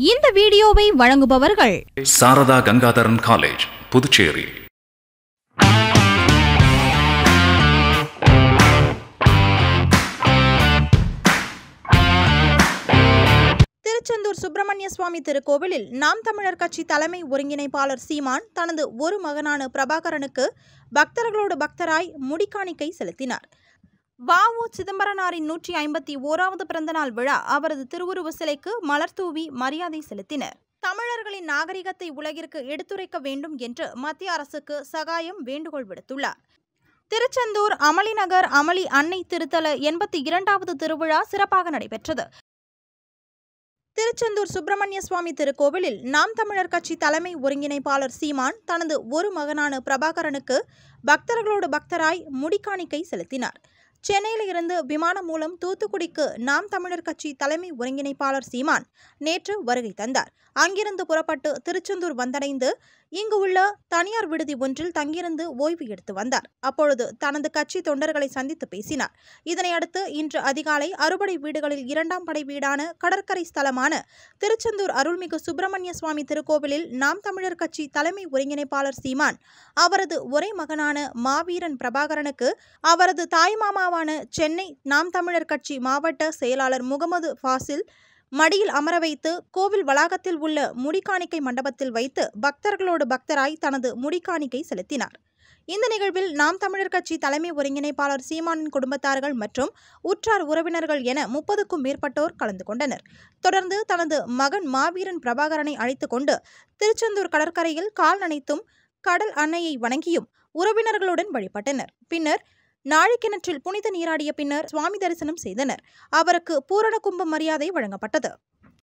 இந்த வீடியோவை வழங்குபவர்கள் சாரதா கங்காதரன் காலேஜ் புதுச்சேரி திருச்செந்தூர் சுப்பிரமணிய சுவாமி திருக்கோவிலில் நாம் தமிழர் கட்சி தலைமை ஒருங்கிணைப்பாளர் சீமான் தனது ஒரு மகனான பிரபாகரனுக்கு பக்தர்களோடு பக்தராய் முடிக்காணிக்கை செலுத்தினார் வஉ சிதம்பரனாரின் நூற்றி ஐம்பத்தி ஓராவது பிறந்தநாள் விழா அவரது திருவுருவ சிலைக்கு மலர் தூவி மரியாதை செலுத்தினர் தமிழர்களின் நாகரிகத்தை உலகிற்கு எடுத்துரைக்க வேண்டும் என்று மத்திய அரசுக்கு சகாயம் வேண்டுகோள் விடுத்துள்ளார் திருச்செந்தூர் அமளிநகர் அமளி அன்னை திருத்தல எண்பத்தி இரண்டாவது திருவிழா சிறப்பாக நடைபெற்றது திருச்செந்தூர் சுப்பிரமணிய சுவாமி திருக்கோவிலில் நாம் தமிழர் கட்சி தலைமை ஒருங்கிணைப்பாளர் சீமான் தனது ஒரு மகனான பிரபாகரனுக்கு பக்தர்களோடு பக்தராய் முடிக்காணிக்கை செலுத்தினார் சென்னையில் இருந்து விமானம் மூலம் தூத்துக்குடிக்கு நாம் தமிழர் கட்சி தலைமை ஒருங்கிணைப்பாளர் சீமான் நேற்று வருகை தந்தார் அங்கிருந்து புறப்பட்டு திருச்செந்தூர் வந்தடைந்து இங்கு உள்ள தனியார் விடுதி ஒன்றில் தங்கியிருந்து ஓய்வு எடுத்து வந்தார் அப்பொழுது தனது கட்சி தொண்டர்களை சந்தித்து பேசினார் இதனையடுத்து இன்று அதிகாலை அறுபடை வீடுகளில் இரண்டாம் படை வீடான கடற்கரை ஸ்தலமான திருச்செந்தூர் அருள்மிகு சுப்பிரமணிய சுவாமி திருக்கோவிலில் நாம் தமிழர் கட்சி தலைமை ஒருங்கிணைப்பாளர் சீமான் அவரது ஒரே மகனான மாவீரன் பிரபாகரனுக்கு அவரது தாய்மாமாவான சென்னை நாம் தமிழர் கட்சி மாவட்ட செயலாளர் முகமது ஃபாசில் மடியில் அமர வைத்து கோவில் வளாகத்தில் உள்ள முடிக்காணிக்கை மண்டபத்தில் வைத்து பக்தர்களோடு பக்தராய் தனது முடிக்காணிக்கை செலுத்தினார் இந்த நிகழ்வில் நாம் தமிழர் கட்சி தலைமை ஒருங்கிணைப்பாளர் சீமானின் குடும்பத்தார்கள் மற்றும் உற்றார் உறவினர்கள் என முப்பதுக்கும் மேற்பட்டோர் கலந்து கொண்டனர் தொடர்ந்து தனது மகன் மாவீரன் பிரபாகரனை அழைத்துக் கொண்டு திருச்செந்தூர் கடற்கரையில் கால் நனைத்தும் கடல் அன்னையை வணங்கியும் உறவினர்களுடன் வழிபட்டனர் பின்னர் நாழிக்கிணற்றில் புனித நீராடிய பின்னர் சுவாமி தரிசனம் செய்தனர் அவருக்கு பூரண கும்ப மரியாதை வழங்கப்பட்டது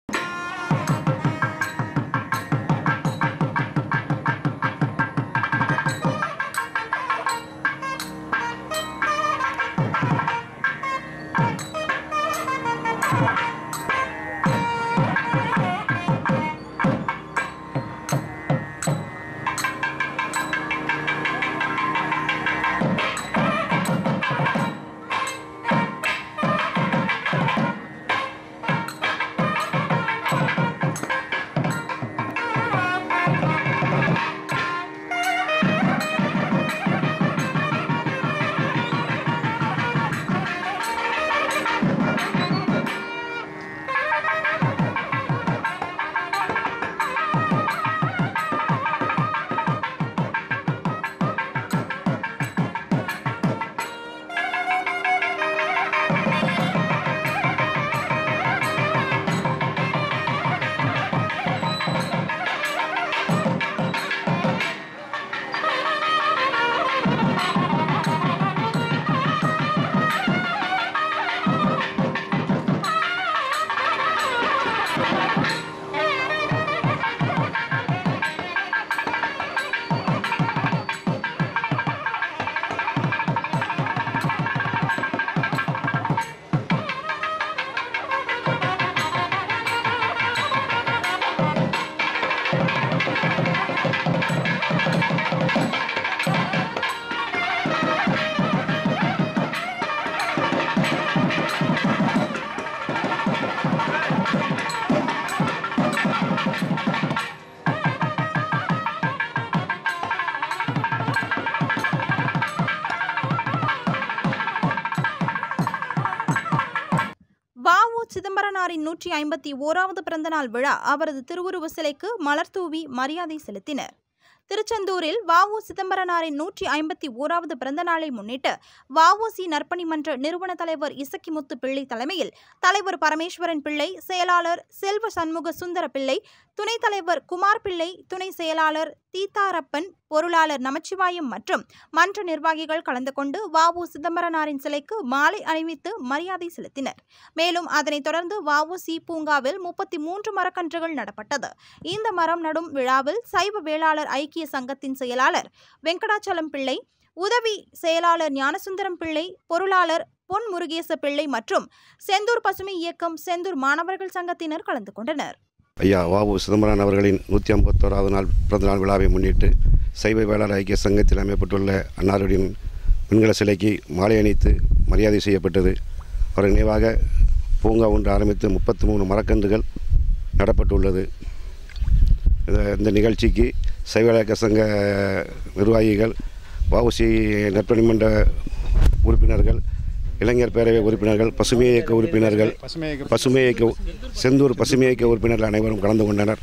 வஉ சிதம்பரனாரின் நூற்றி ஐம்பத்தி ஓராவது பிறந்தநாள் விழா அவரது திருவுருவ சிலைக்கு மலர் தூவி மரியாதை செலுத்தினர் திருச்செந்தூரில் வஉ சிதம்பரனாரின் நூற்றி ஐம்பத்தி ஓராவது பிறந்த நாளை முன்னிட்டு வஉசி நற்பணி மன்ற நிறுவன தலைவர் இசக்கிமுத்து பிள்ளை தலைமையில் தலைவர் பரமேஸ்வரன் பிள்ளை செயலாளர் செல்வ சண்முக சுந்தர பிள்ளை துணைத் தலைவர் குமார் பிள்ளை துணை செயலாளர் தீத்தாரப்பன் பொருளாளர் நமச்சிவாயம் மற்றும் மன்ற நிர்வாகிகள் கலந்து கொண்டு வஉ சிதம்பரனாரின் சிலைக்கு மாலை அணிவித்து மரியாதை செலுத்தினர் மேலும் அதனைத் தொடர்ந்து வஉசி பூங்காவில் முப்பத்தி மூன்று மரக்கன்றுகள் நடப்பட்டது இந்த மரம் நடும் விழாவில் சைவ வேளாளர் ஐக்கிய சங்கத்தின் செயலாளர் வெங்கடாச்சலம் பிள்ளை உதவி செயலாளர் ஞானசுந்தரம் பிள்ளை பொருளாளர் பொன் முருகேச பிள்ளை மற்றும் செந்தூர் பசுமை இயக்கம் செந்தூர் மாணவர்கள் சங்கத்தினர் கலந்து கொண்டனர் ஐயா வாவு சிதம்பரம் அவர்களின் நூற்றி ஐம்பத்தோராவது நாள் பிறந்தநாள் விழாவை முன்னிட்டு சைவ வேளாளர் ஐக்கிய சங்கத்தில் அமைக்கப்பட்டுள்ள அன்னாருடைய விண்கல சிலைக்கு மாலை அணித்து மரியாதை செய்யப்பட்டது அவர் நினைவாக பூங்கா ஒன்று ஆரம்பித்து முப்பத்தி மூணு மரக்கன்றுகள் நடப்பட்டுள்ளது இந்த- இந்த நிகழ்ச்சிக்கு சைவலக்க சங்க நிர்வாகிகள் வஉசி நற்பணி மன்ற உறுப்பினர்கள் இளைஞர் பேரவை உறுப்பினர்கள் பசுமை இயக்க உறுப்பினர்கள் பசுமை இயக்க செந்தூர் பசுமை இயக்க உறுப்பினர்கள் அனைவரும் கலந்து கொண்டனர்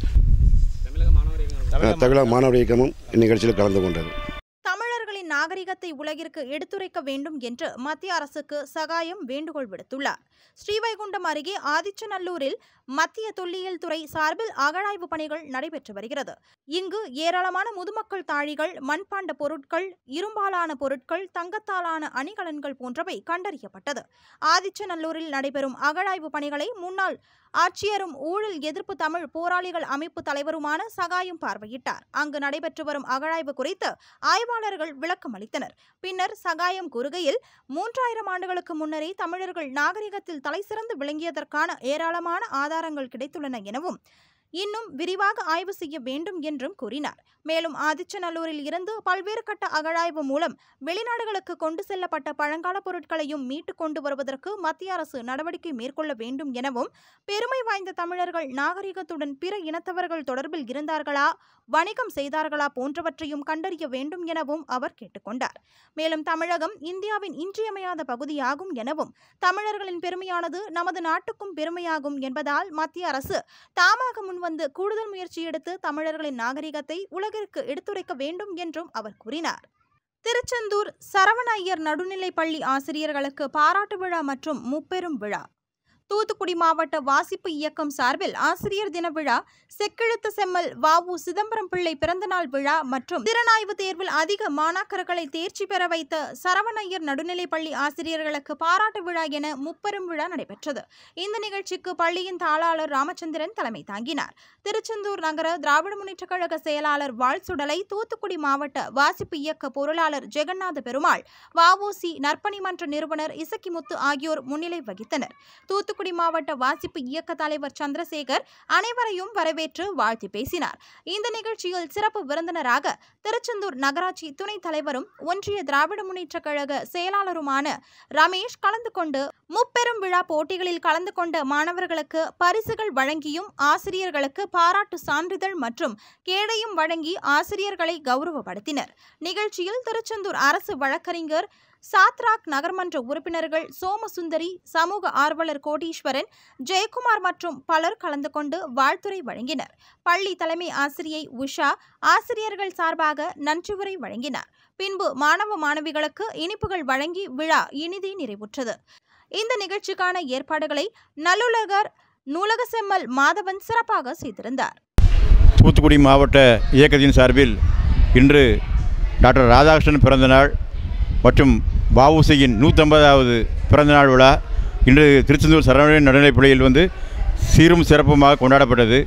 அஹ், தமிழக மாணவர் இயக்கமும் இந்நிகழ்ச்சியில் கலந்து கொண்டது தமிழர்களின் நாகரிகத்தை உலகிற்கு எடுத்துரைக்க வேண்டும் என்று மத்திய அரசுக்கு சகாயம் வேண்டுகோள் விடுத்துள்ளார் ஸ்ரீவைகுண்டம் அருகே ஆதிச்சநல்லூரில் மத்திய தொல்லியல் துறை சார்பில் அகழாய்வு பணிகள் நடைபெற்று வருகிறது இங்கு ஏராளமான முதுமக்கள் தாழிகள் மண்பாண்ட பொருட்கள் இரும்பாலான பொருட்கள் தங்கத்தாலான அணிகலன்கள் போன்றவை கண்டறியப்பட்டது ஆதிச்சநல்லூரில் நடைபெறும் அகழாய்வு பணிகளை முன்னாள் ஆட்சியரும் ஊழல் எதிர்ப்பு தமிழ் போராளிகள் அமைப்பு தலைவருமான சகாயம் பார்வையிட்டார் அங்கு நடைபெற்று வரும் அகழாய்வு குறித்து ஆய்வாளர்கள் விளக்கம் அளித்தனர் பின்னர் சகாயம் கூறுகையில் மூன்றாயிரம் ஆண்டுகளுக்கு முன்னரே தமிழர்கள் நாகரிகத்தில் தலைசிறந்து விளங்கியதற்கான ஏராளமான ஆதாரங்கள் கிடைத்துள்ளன எனவும் இன்னும் விரிவாக ஆய்வு செய்ய வேண்டும் என்றும் கூறினார் மேலும் ஆதிச்சநல்லூரில் இருந்து பல்வேறு கட்ட அகழாய்வு மூலம் வெளிநாடுகளுக்கு கொண்டு செல்லப்பட்ட பழங்கால பொருட்களையும் மீட்டு கொண்டு வருவதற்கு மத்திய அரசு நடவடிக்கை மேற்கொள்ள வேண்டும் எனவும் பெருமை வாய்ந்த தமிழர்கள் நாகரிகத்துடன் பிற இனத்தவர்கள் தொடர்பில் இருந்தார்களா வணிகம் செய்தார்களா போன்றவற்றையும் கண்டறிய வேண்டும் எனவும் அவர் கேட்டுக்கொண்டார் மேலும் தமிழகம் இந்தியாவின் இன்றியமையாத பகுதியாகும் எனவும் தமிழர்களின் பெருமையானது நமது நாட்டுக்கும் பெருமையாகும் என்பதால் மத்திய அரசு தாமாக முன்வந்து கூடுதல் முயற்சி எடுத்து தமிழர்களின் நாகரிகத்தை உலகிற்கு எடுத்துரைக்க வேண்டும் என்றும் அவர் கூறினார் திருச்செந்தூர் சரவண ஐயர் நடுநிலைப் பள்ளி ஆசிரியர்களுக்கு பாராட்டு விழா மற்றும் முப்பெரும் விழா தூத்துக்குடி மாவட்ட வாசிப்பு இயக்கம் சார்பில் ஆசிரியர் தின விழா செக்கெழுத்து செம்மல் வாவு சிதம்பரம் பிள்ளை பிறந்தநாள் விழா மற்றும் திறனாய்வு தேர்வில் அதிக மாணாக்கர்களை தேர்ச்சி பெற வைத்த சரவணையர் நடுநிலைப்பள்ளி ஆசிரியர்களுக்கு பாராட்டு விழா என முப்பெரும் விழா நடைபெற்றது இந்த நிகழ்ச்சிக்கு பள்ளியின் தாளாளர் ராமச்சந்திரன் தலைமை தாங்கினார் திருச்செந்தூர் நகர திராவிட முன்னேற்றக் கழக செயலாளர் வாழ்சுடலை தூத்துக்குடி மாவட்ட வாசிப்பு இயக்க பொருளாளர் ஜெகநாத பெருமாள் வஉசி நற்பணி மன்ற நிறுவனர் இசக்கிமுத்து ஆகியோர் முன்னிலை வகித்தனர் தூத்துக்குடி மாவட்ட வாசிப்பு இயக்க தலைவர் சந்திரசேகர் அனைவரையும் வரவேற்று வாழ்த்தி பேசினார் இந்த நிகழ்ச்சியில் சிறப்பு விருந்தினராக திருச்செந்தூர் நகராட்சி துணைத் தலைவரும் ஒன்றிய திராவிட முன்னேற்றக் கழக செயலாளருமான ரமேஷ் கலந்து கொண்டு முப்பெரும் விழா போட்டிகளில் கலந்து கொண்ட மாணவர்களுக்கு பரிசுகள் வழங்கியும் ஆசிரியர்களுக்கு பாராட்டு சான்றிதழ் மற்றும் கேடயம் வழங்கி ஆசிரியர்களை கௌரவப்படுத்தினர் நிகழ்ச்சியில் திருச்செந்தூர் அரசு வழக்கறிஞர் சாத்ராக் நகர்மன்ற உறுப்பினர்கள் சோமசுந்தரி சமூக ஆர்வலர் கோடீஸ்வரன் ஜெயக்குமார் மற்றும் பலர் கலந்து கொண்டு வாழ்த்துரை வழங்கினர் பள்ளி தலைமை ஆசிரியை உஷா ஆசிரியர்கள் சார்பாக நன்றியுரை வழங்கினார் பின்பு மாணவ மாணவிகளுக்கு இனிப்புகள் வழங்கி விழா இனிதே நிறைவுற்றது இந்த நிகழ்ச்சிக்கான ஏற்பாடுகளை நல்லுலகர் நூலக செம்மல் மாதவன் சிறப்பாக செய்திருந்தார் தூத்துக்குடி மாவட்ட இயக்கத்தின் சார்பில் இன்று டாக்டர் ராதாகிருஷ்ணன் பிறந்தநாள் மற்றும் வஉசியின் நூற்றம்பதாவது பிறந்தநாள் விழா இன்று திருச்செந்தூர் சரவணன் நடுநிலைப்பள்ளியில் வந்து சீரும் சிறப்புமாக கொண்டாடப்பட்டது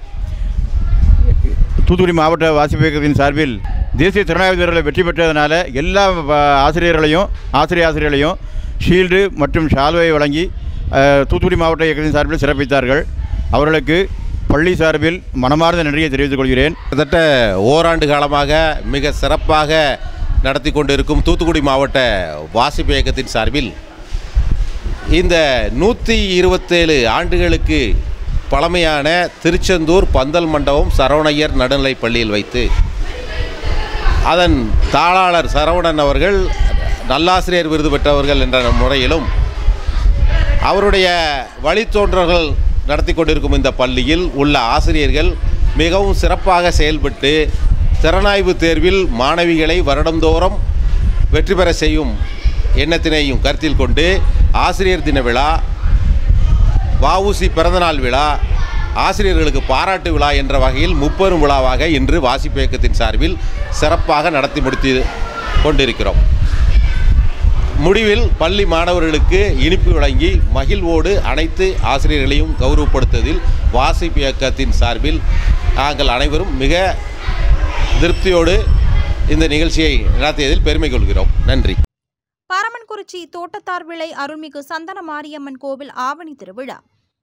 தூத்துக்குடி மாவட்ட வாசிப்பு இயக்கத்தின் சார்பில் தேசிய திறனாய்வு தேர்வில் வெற்றி பெற்றதனால எல்லா வ- ஆசிரியர்களையும் ஆசிரிய ஆசிரியர்களையும் ஷீல்டு மற்றும் ஷால்வை வழங்கி அஹ், தூத்துக்குடி மாவட்ட இயக்கத்தின் சார்பில் சிறப்பித்தார்கள் அவர்களுக்கு பள்ளி சார்பில் மனமார்ந்த நன்றியை தெரிவித்துக் கொள்கிறேன் கிட்டத்தட்ட ஓராண்டு காலமாக மிக சிறப்பாக நடத்தி கொண்டிருக்கும் தூத்துக்குடி மாவட்ட வாசிப்பு இயக்கத்தின் சார்பில் இந்த நூற்றி இருபத்தேழு ஆண்டுகளுக்கு பழமையான திருச்செந்தூர் பந்தல் மண்டபம் சரவணையர் நடுநிலைப் பள்ளியில் வைத்து அதன் தாளாளர் சரவணன் அவர்கள் நல்லாசிரியர் விருது பெற்றவர்கள் என்ற முறையிலும் அவருடைய வழித்தோன்றல்கள் நடத்தி கொண்டிருக்கும் இந்த பள்ளியில் உள்ள ஆசிரியர்கள் மிகவும் சிறப்பாக செயல்பட்டு திறனாய்வு தேர்வில் மாணவிகளை வருடந்தோறும் வெற்றி பெற செய்யும் எண்ணத்தினையும் கருத்தில் கொண்டு ஆசிரியர் தின விழா வஉசி பிறந்தநாள் விழா ஆசிரியர்களுக்கு பாராட்டு விழா என்ற வகையில் முப்பெரும் விழாவாக இன்று வாசிப்பு இயக்கத்தின் சார்பில் சிறப்பாக நடத்தி முடித்து கொண்டிருக்கிறோம் முடிவில் பள்ளி மாணவர்களுக்கு இனிப்பு வழங்கி மகிழ்வோடு அனைத்து ஆசிரியர்களையும் கௌரவப்படுத்துவதில் வாசிப்பு இயக்கத்தின் சார்பில் நாங்கள் அனைவரும் மிக திருப்தியோடு இந்த நிகழ்ச்சியை நடத்தியதில் பெருமை கொள்கிறோம் நன்றி பரமன்குறிச்சி தோட்டத்தார் விளை அருள்மிகு சந்தன மாரியம்மன் கோவில் ஆவணி திருவிழா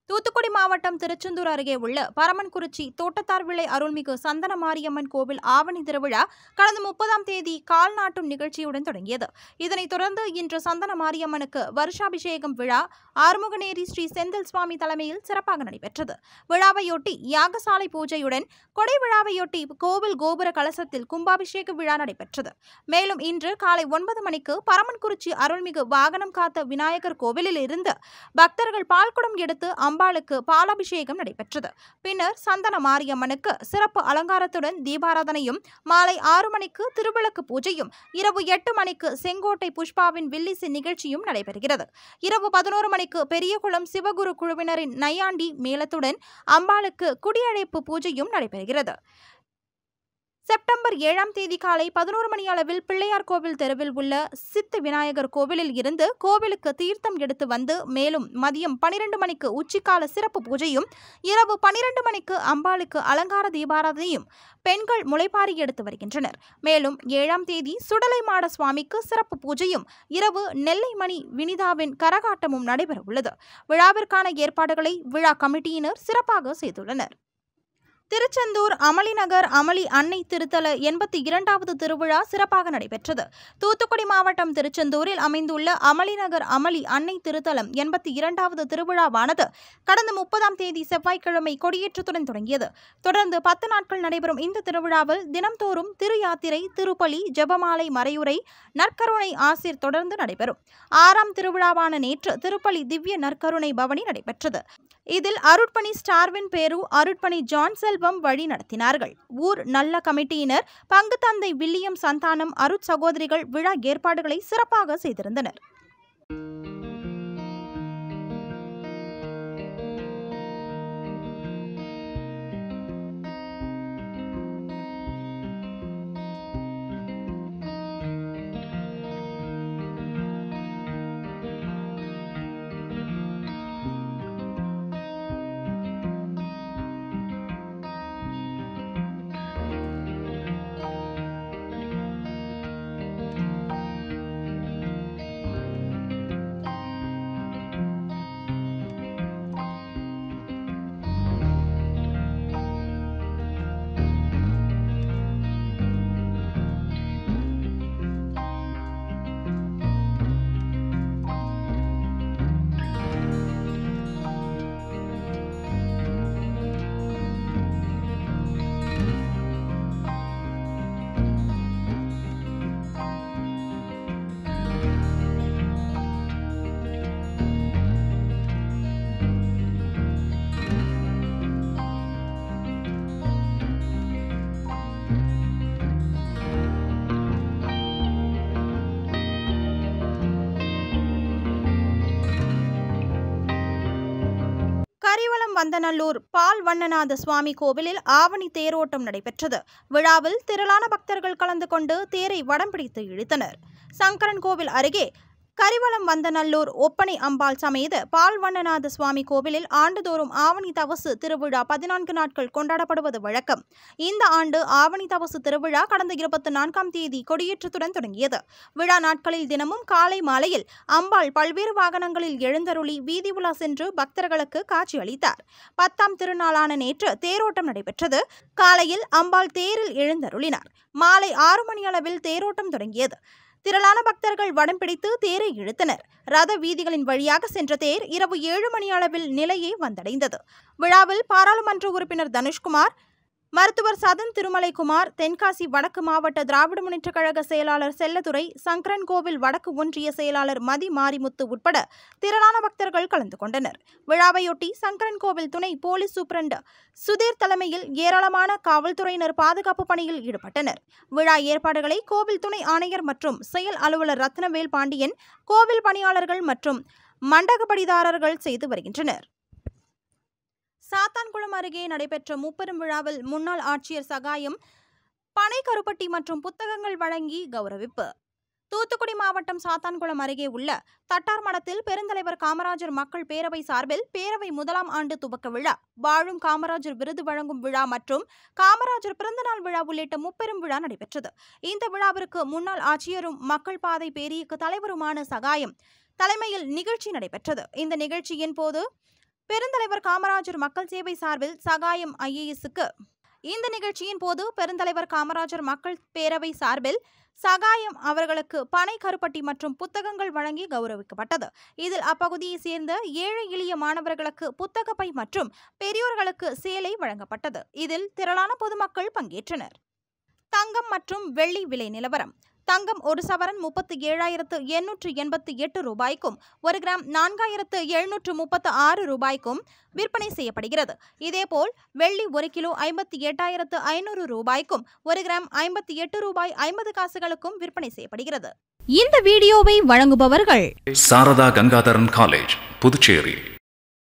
தூத்துக்குடி மாவட்டம் திருச்செந்தூர் அருகே உள்ள பரமன்குறிச்சி தோட்டத்தார் விளை அருள்மிகு சந்தன மாரியம்மன் கோவில் ஆவணி திருவிழா கடந்த முப்பதாம் தேதி கால் நாட்டும் நிகழ்ச்சியுடன் தொடங்கியது இதனைத் தொடர்ந்து இன்று சந்தன மாரியம்மனுக்கு வருஷாபிஷேகம் விழா ஆறுமுகநேரி ஸ்ரீ செந்தில் சுவாமி தலைமையில் சிறப்பாக நடைபெற்றது விழாவையொட்டி யாகசாலை பூஜையுடன் கொடை விழாவையொட்டி கோவில் கோபுர கலசத்தில் கும்பாபிஷேக விழா நடைபெற்றது மேலும் இன்று காலை ஒன்பது மணிக்கு பரமன்குறிச்சி அருள்மிகு வாகனம் காத்த விநாயகர் கோவிலில் இருந்து பக்தர்கள் பால்குடம் எடுத்து அம்பாளுக்கு பாலாபிஷேகம் நடைபெற்றது பின்னர் சந்தன மாரியம்மனுக்கு சிறப்பு அலங்காரத்துடன் தீபாராதனையும் மாலை ஆறு மணிக்கு திருவிளக்கு பூஜையும் இரவு எட்டு மணிக்கு செங்கோட்டை புஷ்பாவின் வில்லிசை நிகழ்ச்சியும் நடைபெறுகிறது இரவு பதினோரு மணிக்கு பெரியகுளம் சிவகுரு குழுவினரின் நையாண்டி மேளத்துடன் அம்பாளுக்கு குடியழைப்பு பூஜையும் நடைபெறுகிறது செப்டம்பர் ஏழாம் தேதி காலை பதினோரு மணி அளவில் பிள்ளையார் கோவில் தெருவில் உள்ள சித்து விநாயகர் கோவிலில் இருந்து கோவிலுக்கு தீர்த்தம் எடுத்து வந்து மேலும் மதியம் பனிரெண்டு மணிக்கு உச்சிக்கால சிறப்பு பூஜையும் இரவு பனிரெண்டு மணிக்கு அம்பாளுக்கு அலங்கார தீபாராதனையும் பெண்கள் முளைப்பாரி எடுத்து வருகின்றனர் மேலும் ஏழாம் தேதி சுடலை மாட சுவாமிக்கு சிறப்பு பூஜையும் இரவு நெல்லைமணி வினிதாவின் கரகாட்டமும் நடைபெற உள்ளது விழாவிற்கான ஏற்பாடுகளை விழா கமிட்டியினர் சிறப்பாக செய்துள்ளனர் திருச்செந்தூர் அமளிநகர் அமளி அன்னை திருத்தல எண்பத்தி இரண்டாவது திருவிழா சிறப்பாக நடைபெற்றது தூத்துக்குடி மாவட்டம் திருச்செந்தூரில் அமைந்துள்ள அமளிநகர் அமளி அன்னை திருத்தலம் எண்பத்தி இரண்டாவது திருவிழாவானது கடந்த முப்பதாம் தேதி செவ்வாய்க்கிழமை கொடியேற்றத்துடன் தொடங்கியது தொடர்ந்து பத்து நாட்கள் நடைபெறும் இந்த திருவிழாவில் தினம்தோறும் திரு யாத்திரை திருப்பலி ஜெபமாலை மறையுரை நற்கருணை ஆசிர் தொடர்ந்து நடைபெறும் ஆறாம் திருவிழாவான நேற்று திருப்பலி திவ்ய நற்கருணை பவனி நடைபெற்றது இதில் அருட்பணி ஸ்டார்வின் பேரு அருட்பணி ஜான் செல்வம் வழி நடத்தினார்கள் ஊர் நல்ல கமிட்டியினர் பங்கு தந்தை வில்லியம் சந்தானம் அருட் சகோதரிகள் விழா ஏற்பாடுகளை சிறப்பாக செய்திருந்தனர் கரிவலம் வந்தநல்லூர் பால் வண்ணநாத சுவாமி கோவிலில் ஆவணி தேரோட்டம் நடைபெற்றது விழாவில் திரளான பக்தர்கள் கலந்து கொண்டு தேரை வடம் பிடித்து இழுத்தனர் சங்கரன் கோவில் அருகே கரிவலம் வந்தநல்லூர் ஒப்பனை அம்பாள் சமேத பால் வண்ணநாத சுவாமி கோவிலில் ஆண்டுதோறும் ஆவணி தவசு திருவிழா பதினான்கு நாட்கள் கொண்டாடப்படுவது வழக்கம் இந்த ஆண்டு ஆவணி தவசு திருவிழா கடந்த இருபத்தி நான்காம் தேதி கொடியேற்றத்துடன் தொடங்கியது விழா நாட்களில் தினமும் காலை மாலையில் அம்பாள் பல்வேறு வாகனங்களில் எழுந்தருளி வீதி உலா சென்று பக்தர்களுக்கு காட்சியளித்தார் பத்தாம் திருநாளான நேற்று தேரோட்டம் நடைபெற்றது காலையில் அம்பாள் தேரில் எழுந்தருளினார் மாலை ஆறு மணி அளவில் தேரோட்டம் தொடங்கியது திரளான பக்தர்கள் வடம் பிடித்து தேரை இழுத்தனர் ரத வீதிகளின் வழியாக சென்ற தேர் இரவு ஏழு மணி அளவில் நிலையை வந்தடைந்தது விழாவில் பாராளுமன்ற உறுப்பினர் தனுஷ்குமார் மருத்துவர் சதன் திருமலைக்குமார் தென்காசி வடக்கு மாவட்ட திராவிட முன்னேற்றக் கழக செயலாளர் செல்லதுரை சங்கரன் கோவில் வடக்கு ஒன்றிய செயலாளர் மதி மாரிமுத்து உட்பட திரளான பக்தர்கள் கலந்து கொண்டனர் விழாவையொட்டி சங்கரன் கோவில் துணை போலீஸ் சூப்பரண்ட் சுதீர் தலைமையில் ஏராளமான காவல்துறையினர் பாதுகாப்பு பணியில் ஈடுபட்டனர் விழா ஏற்பாடுகளை கோவில் துணை ஆணையர் மற்றும் செயல் அலுவலர் ரத்னவேல் பாண்டியன் கோவில் பணியாளர்கள் மற்றும் மண்டகப்படிதாரர்கள் செய்து வருகின்றனர் சாத்தான்குளம் அருகே நடைபெற்ற முப்பெரும் விழாவில் முன்னாள் ஆட்சியர் சகாயம் பனை கருப்பட்டி மற்றும் புத்தகங்கள் வழங்கி கௌரவிப்பு தூத்துக்குடி மாவட்டம் சாத்தான்குளம் அருகே உள்ள தட்டார் மடத்தில் பெருந்தலைவர் காமராஜர் மக்கள் பேரவை சார்பில் பேரவை முதலாம் ஆண்டு துவக்க விழா வாழும் காமராஜர் விருது வழங்கும் விழா மற்றும் காமராஜர் பிறந்தநாள் விழா உள்ளிட்ட முப்பெரும் விழா நடைபெற்றது இந்த விழாவிற்கு முன்னாள் ஆட்சியரும் மக்கள் பாதை பேரியக்க தலைவருமான சகாயம் தலைமையில் நிகழ்ச்சி நடைபெற்றது இந்த நிகழ்ச்சியின் போது பெருந்தலைவர் காமராஜர் மக்கள் சேவை சார்பில் சகாயம் ஐஏஎஸ்க்கு இந்த நிகழ்ச்சியின் போது பெருந்தலைவர் காமராஜர் மக்கள் பேரவை சார்பில் சகாயம் அவர்களுக்கு பனை கருப்பட்டி மற்றும் புத்தகங்கள் வழங்கி கௌரவிக்கப்பட்டது இதில் அப்பகுதியை சேர்ந்த ஏழை எளிய மாணவர்களுக்கு புத்தகப்பை மற்றும் பெரியோர்களுக்கு சேலை வழங்கப்பட்டது இதில் திரளான பொதுமக்கள் பங்கேற்றனர் தங்கம் மற்றும் வெள்ளி விலை நிலவரம் தங்கம் ஒரு சவரன் முப்பத்தி ஏழாயிரத்து எண்ணூற்று எண்பத்தி எட்டு ரூபாய்க்கும் ஒரு கிராம் நான்காயிரத்து எழுநூற்று முப்பத்து ஆறு ரூபாய்க்கும் விற்பனை செய்யப்படுகிறது இதேபோல் வெள்ளி ஒரு கிலோ ஐம்பத்தி எட்டாயிரத்து ஐநூறு ரூபாய்க்கும் ஒரு கிராம் ஐம்பத்தி எட்டு ரூபாய் ஐம்பது காசுகளுக்கும் விற்பனை செய்யப்படுகிறது இந்த வீடியோவை வழங்குபவர்கள் சாரதா கங்காதரன் காலேஜ் புதுச்சேரி